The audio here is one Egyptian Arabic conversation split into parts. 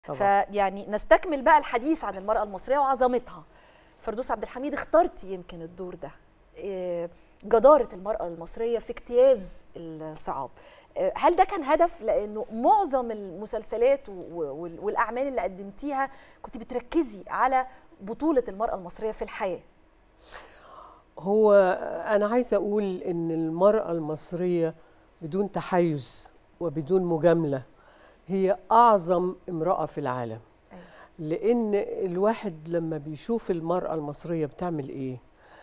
طبعا. فيعني نستكمل بقى الحديث عن المرأة المصرية وعظمتها فردوس عبد الحميد اخترتي يمكن الدور ده إيه، جدارة المرأة المصرية في اجتياز الصعاب إيه، هل ده كان هدف لانه معظم المسلسلات و- و- والاعمال اللي قدمتيها كنت بتركزي على بطولة المرأة المصرية في الحياة هو أنا عايزة أقول إن المرأة المصرية بدون تحيز وبدون مجاملة هي أعظم امرأة في العالم أيوة. لأن الواحد لما بيشوف المرأة المصرية بتعمل إيه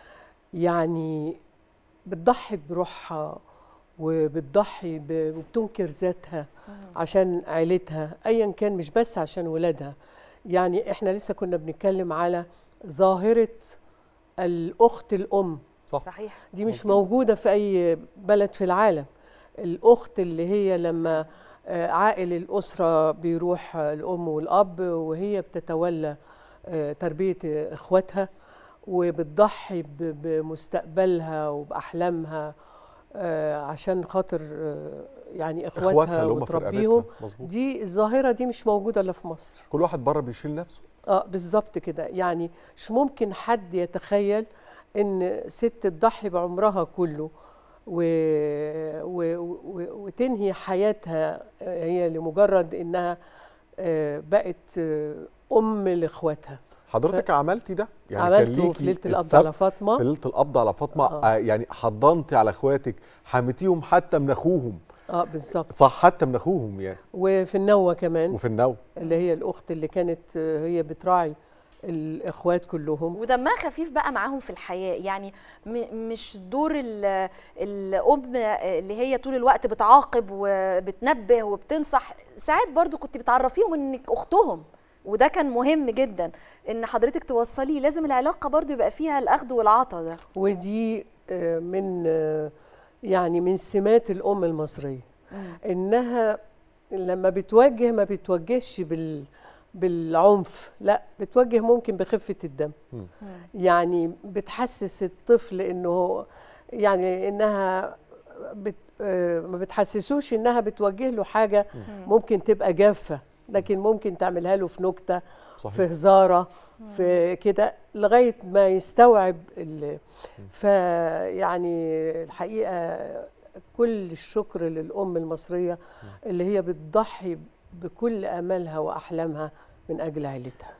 يعني بتضحي بروحها وبتضحي ب- وبتنكر ذاتها عشان عيلتها ايا كان مش بس عشان ولادها يعني احنا لسه كنا بنتكلم على ظاهره الاخت الام صح صحيح دي مش مظبوط. موجوده في اي بلد في العالم الاخت اللي هي لما آه، عائل الاسره بيروح آه، الام والاب وهي بتتولى آه، تربيه آه، اخواتها وبتضحي ب- بمستقبلها وباحلامها آه، عشان خاطر آه، يعني اخواتها اخواتها اللي هم في وتربيهم رقبتها مظبوط دي الظاهره دي مش موجوده الا في مصر كل واحد بره بيشيل نفسه اه بالظبط كده يعني مش ممكن حد يتخيل ان ست تضحي بعمرها كله و... و... و... وتنهي حياتها آه، هي لمجرد انها آه، بقت آه، ام لاخواتها حضرتك عملتي ده كان عملته في ليكي ليله القبض السبت على فاطمه في ليله القبض على فاطمه آه. آه. يعني حضنتي على اخواتك حميتيهم حتى من اخوهم اه بالظبط صح حتى من اخوهم يعني وفي النوه كمان وفي النوم اللي هي الاخت اللي كانت آه، هي بتراعي الاخوات كلهم ودمها خفيف بقى معاهم في الحياة يعني م- مش دور ال- الأم اللي هي طول الوقت بتعاقب وبتنبه وبتنصح ساعات برضو كنت بتعرفيهم انك اختهم وده كان مهم جدا ان حضرتك توصليه لازم العلاقة برضو يبقى فيها الاخذ والعطاء ده ودي آه، من آه، يعني من سمات الام المصريه انها لما بتوجه ما بتوجهش بال بالعنف لا بتوجه ممكن بخفه الدم مم. يعني بتحسس الطفل انه يعني انها بت آه، ما بتحسسوش انها بتوجه له حاجه ممكن تبقى جافه لكن ممكن تعملها له في نكته في صحيح هزاره في كده لغايه ما يستوعب ال- فيعني الحقيقه كل الشكر للام المصريه اللي هي بتضحي بكل امالها واحلامها من اجل عيلتها